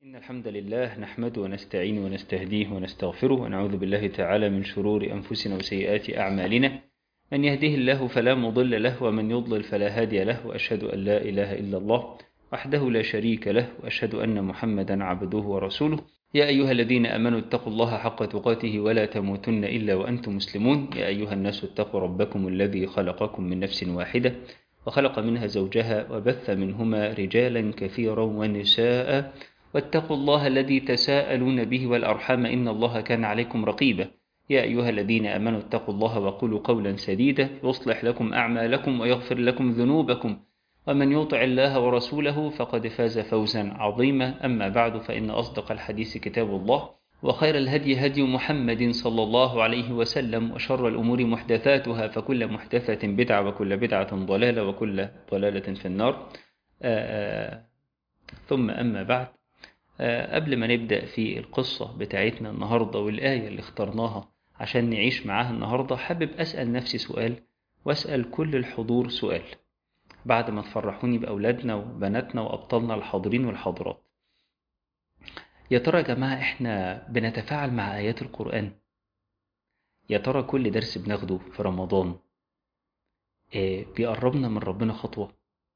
إن الحمد لله نحمده ونستعين ونستهديه ونستغفره ونعوذ بالله تعالى من شرور أنفسنا وسيئات أعمالنا من يهده الله فلا مضل له ومن يضلل فلا هادي له وأشهد أن لا إله إلا الله وحده لا شريك له وأشهد أن محمدا عبده ورسوله يا أيها الذين أمنوا اتقوا الله حق تقاته ولا تموتن إلا وأنتم مسلمون يا أيها الناس اتقوا ربكم الذي خلقكم من نفس واحدة وخلق منها زوجها وبث منهما رجالا كثيرا ونساء واتقوا الله الذي تساءلون به والأرحام إن الله كان عليكم رقيبا يا أيها الذين أمنوا اتقوا الله وقولوا قولا سديدا يصلح لكم أعمالكم ويغفر لكم ذنوبكم ومن يطع الله ورسوله فقد فاز فوزا عظيما أما بعد فإن أصدق الحديث كتاب الله وخير الهدي هدي محمد صلى الله عليه وسلم وشر الأمور محدثاتها فكل محدثة بدعة وكل بدعة ضلالة وكل ضلالة في النار آآ ثم أما بعد قبل ما نبدأ في القصة بتاعتنا النهاردة والآية اللي اخترناها عشان نعيش معاها النهاردة حابب أسأل نفسي سؤال وأسأل كل الحضور سؤال بعد ما تفرحوني بأولادنا وبناتنا وأبطالنا الحاضرين والحاضرات يا ترى يا جماعة إحنا بنتفاعل مع آيات القرآن يا ترى كل درس بناخده في رمضان بيقربنا من ربنا خطوة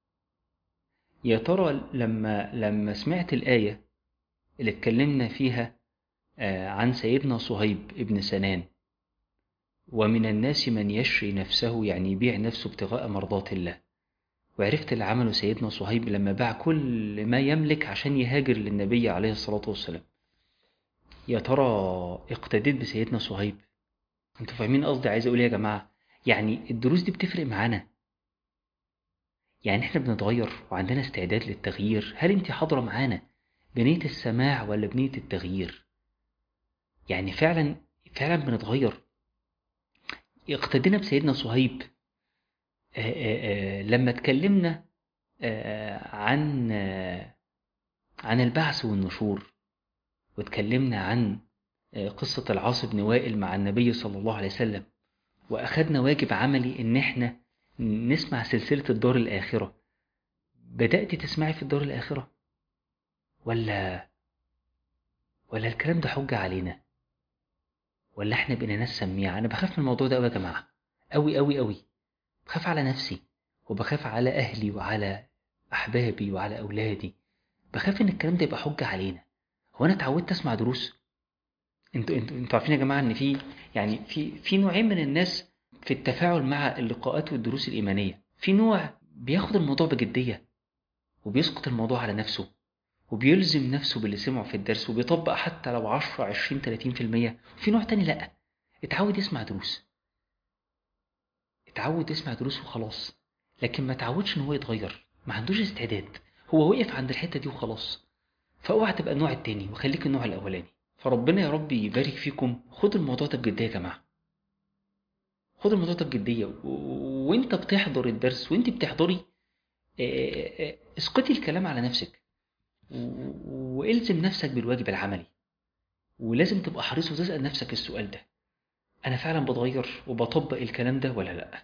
يا ترى لما لما سمعت الآية اللي اتكلمنا فيها عن سيدنا صهيب ابن سنان ومن الناس من يشري نفسه يعني يبيع نفسه ابتغاء مرضات الله وعرفت اللي عمله سيدنا صهيب لما باع كل ما يملك عشان يهاجر للنبي عليه الصلاة والسلام يا ترى اقتديت بسيدنا صهيب انتوا فاهمين قصدي عايز اقول يا جماعة يعني الدروس دي بتفرق معانا يعني احنا بنتغير وعندنا استعداد للتغيير هل انت حاضرة معانا بنية السماع ولا بنية التغيير يعني فعلا فعلا بنتغير اقتدينا بسيدنا صهيب آآ آآ لما اتكلمنا عن عن البعث والنشور واتكلمنا عن قصة العاص بن وائل مع النبي صلى الله عليه وسلم وأخدنا واجب عملي إن إحنا نسمع سلسلة الدار الآخرة بدأت تسمعي في الدار الآخرة ولا ولا الكلام ده حجة علينا ولا إحنا بقينا ناس سميعة أنا بخاف من الموضوع ده أوي يا جماعة أوي أوي أوي بخاف على نفسي وبخاف على أهلي وعلى أحبابي وعلى أولادي بخاف إن الكلام ده يبقى حجة علينا هو أنا اتعودت أسمع دروس انتوا انتوا انتوا عارفين يا جماعة إن في يعني في في نوعين من الناس في التفاعل مع اللقاءات والدروس الإيمانية في نوع بياخد الموضوع بجدية وبيسقط الموضوع على نفسه وبيلزم نفسه باللي سمعه في الدرس وبيطبق حتى لو 10 20 30% وفي نوع تاني لأ اتعود يسمع دروس اتعود يسمع دروس وخلاص لكن ما تعودش ان هو يتغير ما عندوش استعداد هو وقف عند الحته دي وخلاص فاوعى تبقى النوع التاني وخليك النوع الاولاني فربنا يا رب يبارك فيكم خدوا الموضوع ده بجديه يا جماعه خدوا الموضوع ده بجديه و... وانت بتحضر الدرس وانت بتحضري اسقطي الكلام على نفسك و... والزم نفسك بالواجب العملي ولازم تبقى حريص وتسال نفسك السؤال ده انا فعلا بتغير وبطبق الكلام ده ولا لا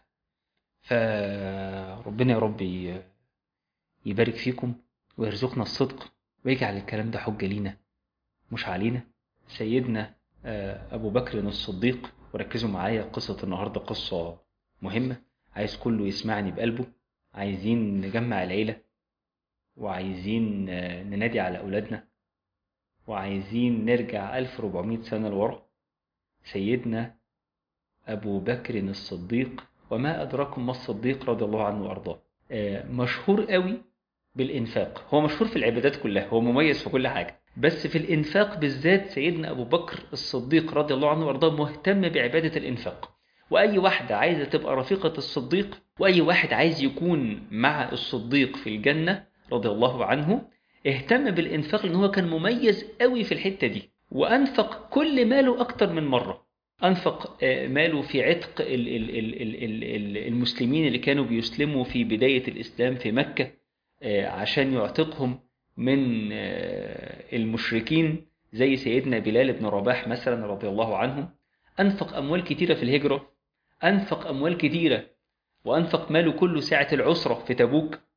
فربنا يا رب يبارك فيكم ويرزقنا الصدق ويجعل الكلام ده حجة لينا مش علينا سيدنا أبو بكر الصديق وركزوا معايا قصة النهاردة قصة مهمة عايز كله يسمعني بقلبه عايزين نجمع العيلة وعايزين ننادي على أولادنا وعايزين نرجع 1400 سنة لورا سيدنا أبو بكر الصديق وما أدراكم ما الصديق رضي الله عنه وأرضاه مشهور قوي بالإنفاق هو مشهور في العبادات كلها هو مميز في كل حاجة بس في الإنفاق بالذات سيدنا أبو بكر الصديق رضي الله عنه وأرضاه مهتم بعبادة الإنفاق وأي واحدة عايزة تبقى رفيقة الصديق وأي واحد عايز يكون مع الصديق في الجنة رضي الله عنه اهتم بالإنفاق لأن هو كان مميز قوي في الحتة دي وأنفق كل ماله أكتر من مرة أنفق ماله في عتق المسلمين اللي كانوا بيسلموا في بداية الإسلام في مكة عشان يعتقهم من المشركين زي سيدنا بلال بن رباح مثلا رضي الله عنه أنفق أموال كتيرة في الهجرة أنفق أموال كتيرة وأنفق ماله كله ساعة العسرة في تبوك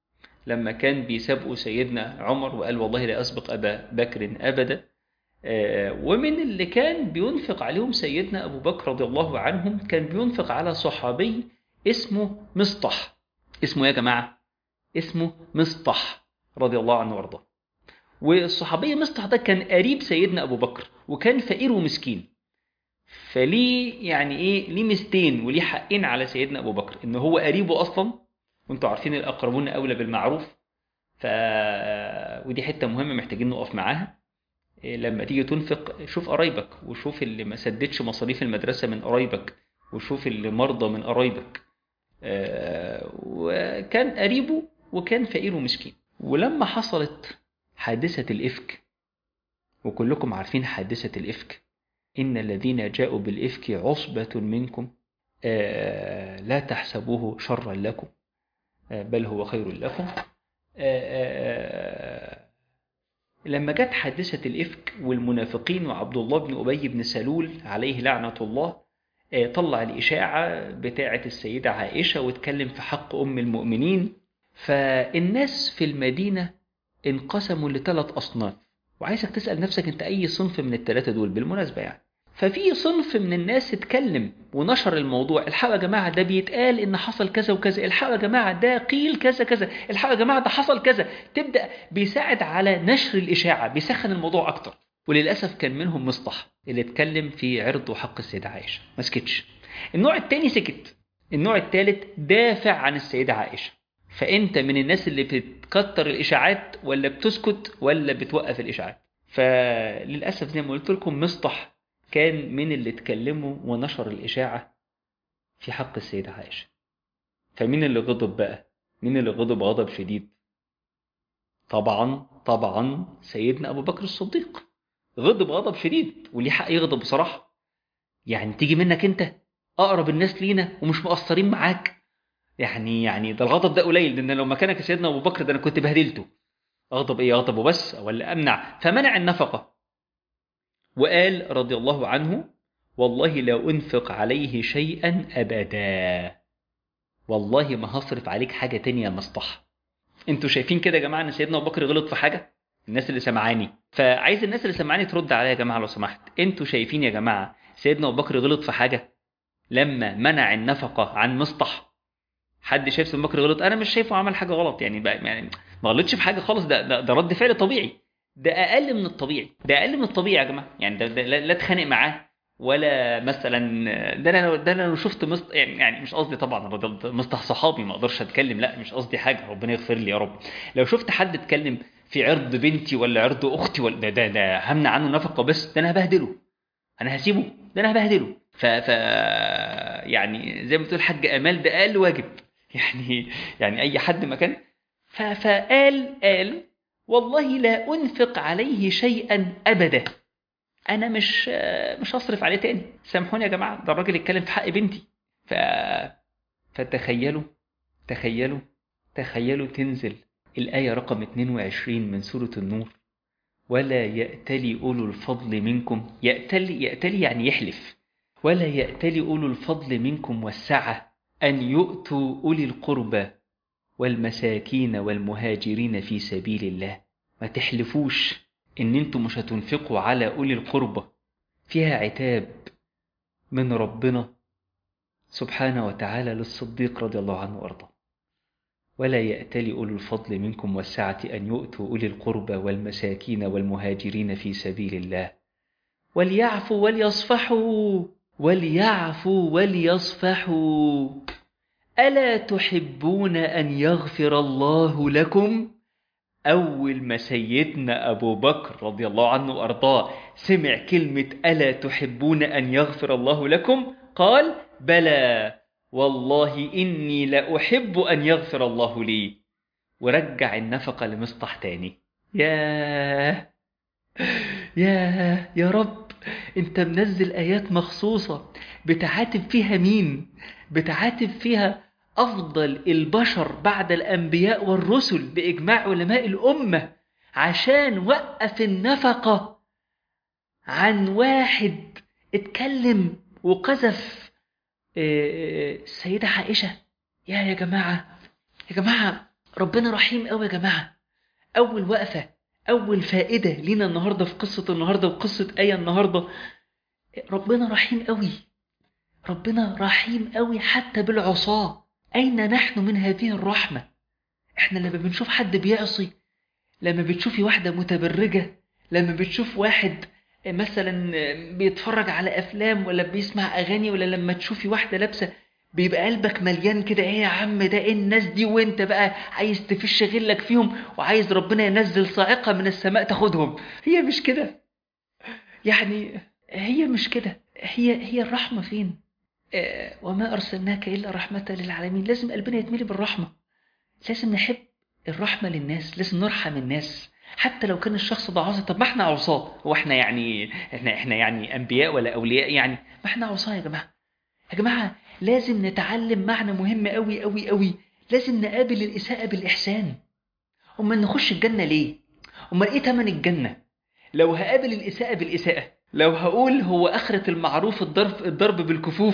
لما كان بيسابقوا سيدنا عمر وقال والله لا أسبق أبا بكر أبدا ومن اللي كان بينفق عليهم سيدنا أبو بكر رضي الله عنهم كان بينفق على صحابي اسمه مصطح اسمه يا جماعة اسمه مصطح رضي الله عنه وارضاه والصحابي مصطح ده كان قريب سيدنا أبو بكر وكان فقير ومسكين فليه يعني ايه ليه مستين وليه حقين على سيدنا ابو بكر ان هو قريبه اصلا وانتوا عارفين الاقربون اولى بالمعروف ف ودي حته مهمه محتاجين نقف معاها إيه لما تيجي تنفق شوف قرايبك وشوف اللي ما سددش مصاريف المدرسه من قرايبك وشوف اللي مرضى من قرايبك آه وكان قريبه وكان فقير ومسكين ولما حصلت حادثه الافك وكلكم عارفين حادثه الافك إن الذين جاءوا بالإفك عصبة منكم آه لا تحسبوه شرا لكم آه بل هو خير لكم آه لما جت حادثة الإفك والمنافقين وعبد الله بن أبي بن سلول عليه لعنة الله طلع الإشاعة بتاعة السيدة عائشة واتكلم في حق أم المؤمنين فالناس في المدينة انقسموا لثلاث أصناف وعايزك تسأل نفسك أنت أي صنف من الثلاثة دول بالمناسبة يعني ففي صنف من الناس اتكلم ونشر الموضوع الحقوا يا جماعة ده بيتقال إن حصل كذا وكذا الحقوا يا جماعة ده قيل كذا كذا الحقوا يا جماعة ده حصل كذا تبدأ بيساعد على نشر الإشاعة بيسخن الموضوع أكتر وللأسف كان منهم مصطح اللي اتكلم في عرض وحق السيدة عائشة ما سكتش النوع التاني سكت النوع التالت دافع عن السيدة عائشة فأنت من الناس اللي بتكتر الإشاعات ولا بتسكت ولا بتوقف الإشاعات فللأسف زي ما قلت لكم مصطح كان من اللي اتكلموا ونشر الإشاعة في حق السيدة عائشة فمين اللي غضب بقى مين اللي غضب غضب شديد طبعا طبعا سيدنا أبو بكر الصديق غضب غضب شديد وليه حق يغضب بصراحة يعني تيجي منك انت أقرب الناس لينا ومش مقصرين معاك يعني يعني ده الغضب ده قليل لأن لو مكانك يا سيدنا أبو بكر ده أنا كنت بهدلته أغضب إيه أغضب وبس ولا أمنع فمنع النفقة وقال رضي الله عنه والله لا أنفق عليه شيئا أبدا والله ما هصرف عليك حاجة تانية يا مصطح انتوا شايفين كده يا جماعة ان سيدنا أبو بكر غلط في حاجة الناس اللي سمعاني فعايز الناس اللي سمعاني ترد عليا يا جماعة لو سمحت انتوا شايفين يا جماعة سيدنا أبو بكر غلط في حاجة لما منع النفقة عن مصطح حد شايف سيدنا أبو بكر غلط انا مش شايفه عمل حاجة غلط يعني بقى يعني ما غلطش في حاجة خالص ده ده, ده رد فعل طبيعي ده اقل من الطبيعي ده اقل من الطبيعي يا جماعه يعني ده, ده لا اتخانق معاه ولا مثلا ده انا ده انا لو شفت مست يعني, يعني مش قصدي طبعا مصطح صحابي ما اقدرش اتكلم لا مش قصدي حاجه ربنا يغفر لي يا رب لو شفت حد اتكلم في عرض بنتي ولا عرض اختي ولا ده ده, ده همنع عنه نفقه بس ده انا هبهدله انا هسيبه ده انا هبهدله ف, ف يعني زي ما بتقول حاج امال ده اقل واجب يعني يعني اي حد مكان فقال قال والله لا أنفق عليه شيئا أبدا أنا مش مش هصرف عليه تاني سامحوني يا جماعة ده الراجل يتكلم في حق بنتي ف... فتخيلوا تخيلوا تخيلوا تنزل الآية رقم 22 من سورة النور ولا يأتلي أولو الفضل منكم يأتلي يأتلي يعني يحلف ولا يأتلي أولو الفضل منكم والسعة أن يؤتوا أولي القربى والمساكين والمهاجرين في سبيل الله ما تحلفوش ان انتم مش هتنفقوا على اولي القربى فيها عتاب من ربنا سبحانه وتعالى للصديق رضي الله عنه وارضاه ولا يأتل أولو الفضل منكم والسعة أن يؤتوا أولي القربى والمساكين والمهاجرين في سبيل الله وليعفوا وليصفحوا وليعفوا وليصفحوا ألا تحبون أن يغفر الله لكم؟ أول ما سيدنا أبو بكر رضي الله عنه وأرضاه سمع كلمة ألا تحبون أن يغفر الله لكم؟ قال بلى والله إني لأحب أن يغفر الله لي ورجع النفقة لمصطح تاني ياه ياه يا رب انت منزل آيات مخصوصة بتعاتب فيها مين؟ بتعاتب فيها أفضل البشر بعد الأنبياء والرسل بإجماع علماء الأمة عشان وقف النفقة عن واحد اتكلم وقذف السيدة عائشة يا يا جماعة يا جماعة ربنا رحيم قوي يا جماعة أول وقفة أول فائدة لينا النهاردة في قصة النهاردة وقصة آية النهاردة ربنا رحيم قوي ربنا رحيم قوي حتى بالعصاة أين نحن من هذه الرحمة احنا لما بنشوف حد بيعصي لما بتشوفي واحدة متبرجة لما بتشوف واحد مثلا بيتفرج على أفلام ولا بيسمع أغاني ولا لما تشوفي واحدة لابسة بيبقى قلبك مليان كده ايه يا عم ده ايه الناس دي وانت بقى عايز تفش غلك فيهم وعايز ربنا ينزل صاعقة من السماء تاخدهم هي مش كده يعني هي مش كده هي هي الرحمة فين آه وما أرسلناك إلا رحمة للعالمين لازم قلبنا يتملي بالرحمة لازم نحب الرحمة للناس لازم نرحم الناس حتى لو كان الشخص ده عاصي طب ما احنا عصاة هو احنا يعني احنا احنا يعني انبياء ولا اولياء يعني ما احنا عصاة يا جماعة يا جماعة لازم نتعلم معنى مهم قوي قوي قوي لازم نقابل الإساءة بالإحسان أمال نخش الجنة ليه أمال إيه تمن الجنة لو هقابل الإساءة بالإساءة لو هقول هو آخرة المعروف الضرب الضرب بالكفوف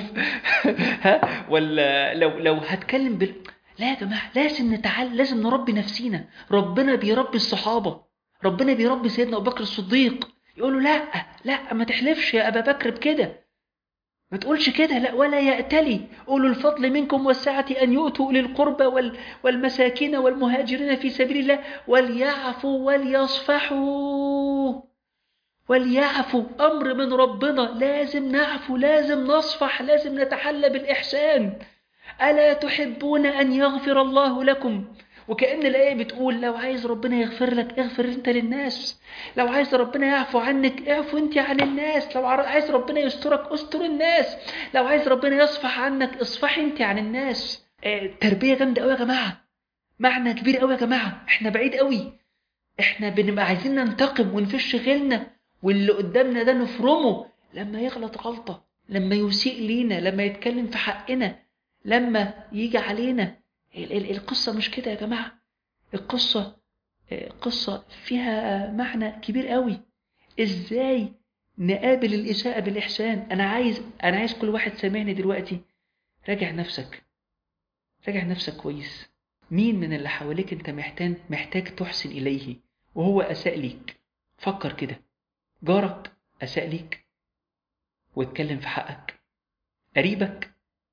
ها ولا لو لو هتكلم بال لا يا جماعة لازم نتعلم لازم نربي نفسينا ربنا بيربي الصحابة ربنا بيربي سيدنا أبو بكر الصديق يقولوا لا لا ما تحلفش يا أبا بكر بكده ما تقولش كده لا ولا يأتلي أولو الفضل منكم والسعة أن يؤتوا أولي القربى وال والمساكين والمهاجرين في سبيل الله وليعفوا وليصفحوا وليعفوا أمر من ربنا لازم نعفو لازم نصفح لازم نتحلى بالإحسان ألا تحبون أن يغفر الله لكم وكأن الآية بتقول لو عايز ربنا يغفر لك اغفر انت للناس لو عايز ربنا يعفو عنك اعفو انت عن الناس لو عايز ربنا يسترك استر الناس لو عايز ربنا يصفح عنك اصفح انت عن الناس اه تربية جامدة قوي يا جماعة معنى كبير قوي يا جماعة احنا بعيد قوي احنا بنبقى عايزين ننتقم ونفش غيرنا واللي قدامنا ده نفرمه لما يغلط غلطة لما يسيء لينا لما يتكلم في حقنا لما يجي علينا القصة مش كده يا جماعة القصة قصة فيها معنى كبير قوي ازاي نقابل الإساءة بالإحسان أنا عايز أنا عايز كل واحد سامعني دلوقتي راجع نفسك راجع نفسك كويس مين من اللي حواليك أنت محتاج محتاج تحسن إليه وهو أساء ليك فكر كده جارك أساء ليك واتكلم في حقك قريبك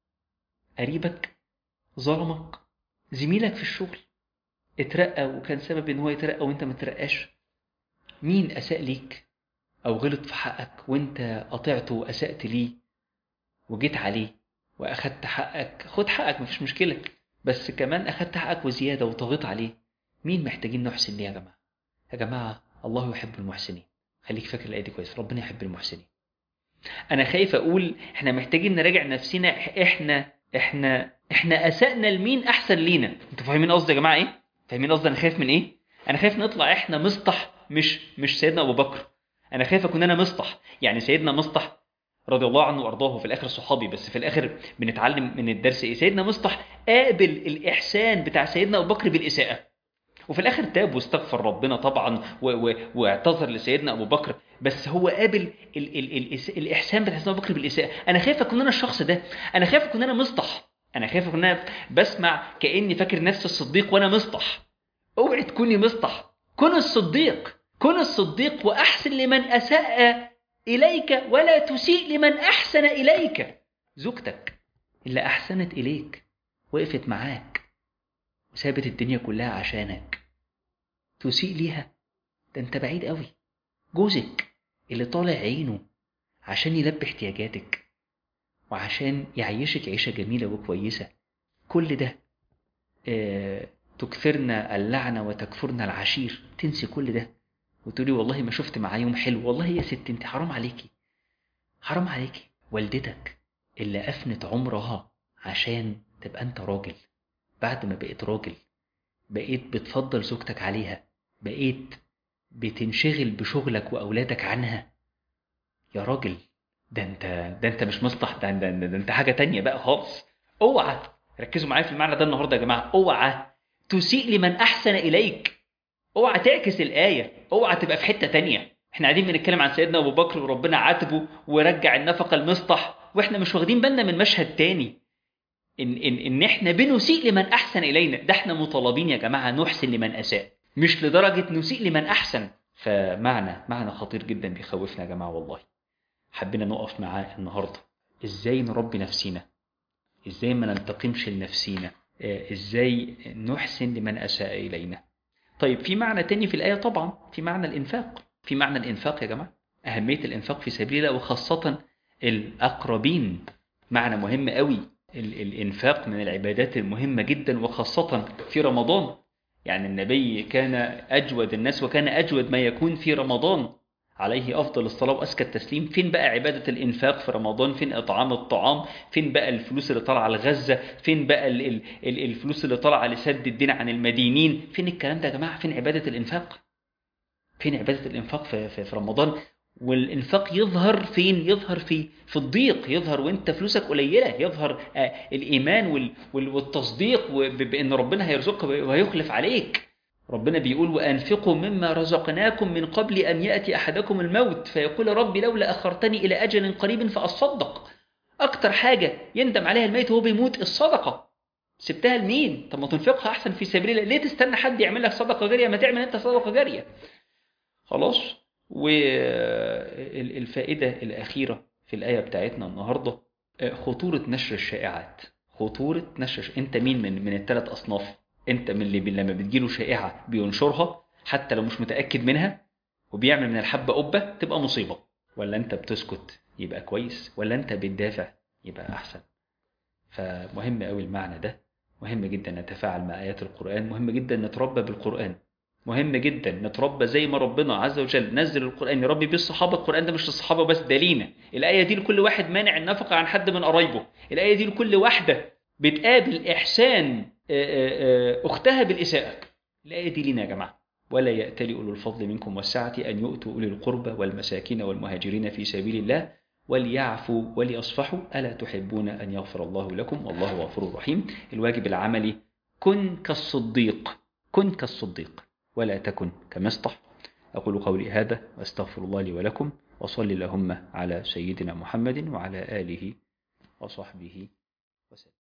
قريبك ظلمك زميلك في الشغل اترقى وكان سبب ان هو يترقى وانت ما ترقاش مين اساء ليك او غلط في حقك وانت قطعته واسأت ليه وجيت عليه واخدت حقك خد حقك مفيش مشكلة بس كمان اخدت حقك وزيادة وطغيت عليه مين محتاجين نحسن ليه يا جماعة يا جماعة الله يحب المحسنين خليك فاكر الآية دي كويس ربنا يحب المحسنين انا خايف اقول احنا محتاجين نراجع نفسنا احنا احنا احنا اسأنا لمين احسن لينا انتوا فاهمين قصدي يا جماعه ايه فاهمين قصدي انا خايف من ايه انا خايف نطلع احنا مسطح مش مش سيدنا ابو بكر انا خايف اكون انا مسطح يعني سيدنا مسطح رضي الله عنه وارضاه في الاخر صحابي بس في الاخر بنتعلم من الدرس ايه سيدنا مسطح قابل الاحسان بتاع سيدنا ابو بكر بالاساءه وفي الاخر تاب واستغفر ربنا طبعا و و واعتذر لسيدنا ابو بكر بس هو قابل ال ال ال الاحسان بتاع سيدنا ابو بكر بالاساءه انا خايف اكون انا الشخص ده انا خايف اكون انا مسطح انا خايف اكون انا بسمع كاني فاكر نفسي الصديق وانا مسطح اوعي تكوني مسطح كن الصديق كن الصديق واحسن لمن اساء اليك ولا تسيء لمن احسن اليك زوجتك اللي احسنت اليك وقفت معاك وسابت الدنيا كلها عشانك تسيء ليها ده انت بعيد قوي جوزك اللي طالع عينه عشان يلبي احتياجاتك وعشان يعيشك عيشة جميلة وكويسة كل ده اه تكثرن اللعنة وتكفرن العشير تنسي كل ده وتقولي والله ما شفت معاه يوم حلو والله يا ست انت حرام عليكي حرام عليكي والدتك اللي أفنت عمرها عشان تبقى انت راجل بعد ما بقيت راجل بقيت بتفضل زوجتك عليها بقيت بتنشغل بشغلك وأولادك عنها يا راجل ده انت ده انت مش مصلح ده, ده, ده, ده انت حاجة تانية بقى خالص اوعى ركزوا معايا في المعنى ده النهارده يا جماعة اوعى تسيء لمن أحسن إليك اوعى تعكس الآية اوعى تبقى في حتة تانية احنا قاعدين بنتكلم عن سيدنا أبو بكر وربنا عاتبه ورجع النفقة المسطح واحنا مش واخدين بالنا من مشهد تاني إن, إن, إن إحنا بنسيء لمن أحسن إلينا ده إحنا مطالبين يا جماعة نحسن لمن أساء مش لدرجة نسيء لمن أحسن فمعنى معنى خطير جدا بيخوفنا يا جماعة والله حبينا نقف معاه النهاردة إزاي نربي نفسينا إزاي ما ننتقمش لنفسينا إزاي نحسن لمن أساء إلينا طيب في معنى تاني في الآية طبعا في معنى الإنفاق في معنى الإنفاق يا جماعة أهمية الإنفاق في سبيل الله وخاصة الأقربين معنى مهم قوي الإنفاق من العبادات المهمة جدا وخاصة في رمضان يعني النبي كان أجود الناس وكان أجود ما يكون في رمضان عليه أفضل الصلاة وأزكى التسليم فين بقى عبادة الإنفاق في رمضان فين إطعام الطعام فين بقى الفلوس اللي طالعة لغزة فين بقى ال ال ال الفلوس اللي طالعة لسد الدين عن المدينين فين الكلام ده يا جماعة فين عبادة الإنفاق فين عبادة الإنفاق في, في, في رمضان والإنفاق يظهر فين يظهر في في الضيق يظهر وانت فلوسك قليلة يظهر آه الإيمان وال وال والتصديق بأن ربنا هيرزقك وهيخلف عليك ربنا بيقول وأنفقوا مما رزقناكم من قبل أن يأتي أحدكم الموت فيقول ربي لولا أخرتني إلى أجل قريب فأصدق أكتر حاجة يندم عليها الميت وهو بيموت الصدقة سبتها لمين؟ طب ما تنفقها أحسن في سبيل الله ليه تستنى حد يعمل لك صدقة جارية ما تعمل أنت صدقة جارية خلاص والفائدة الأخيرة في الآية بتاعتنا النهاردة خطورة نشر الشائعات خطورة نشر أنت مين من من الثلاث أصناف أنت من اللي لما بتجيله شائعة بينشرها حتى لو مش متأكد منها وبيعمل من الحبة قبة تبقى مصيبة ولا أنت بتسكت يبقى كويس ولا أنت بتدافع يبقى أحسن فمهم قوي المعنى ده مهم جدا نتفاعل مع آيات القرآن مهم جدا نتربى بالقرآن مهم جدا نتربى زي ما ربنا عز وجل نزل القرآن يربي بيه الصحابة القرآن ده مش للصحابة بس ده لينا الآية دي لكل واحد مانع النفقة عن حد من قرايبه الآية دي لكل واحدة بتقابل إحسان أختها بالإساءة الآية دي لينا يا جماعة ولا يأتلي أولو الفضل منكم والسعة أن يؤتوا أولي القربى والمساكين والمهاجرين في سبيل الله وليعفوا وليصفحوا ألا تحبون أن يغفر الله لكم والله غفور رحيم الواجب العملي كن كالصديق كن كالصديق ولا تكن كمسطح أقول قولي هذا وأستغفر الله لي ولكم وصل اللهم على سيدنا محمد وعلى آله وصحبه وسلم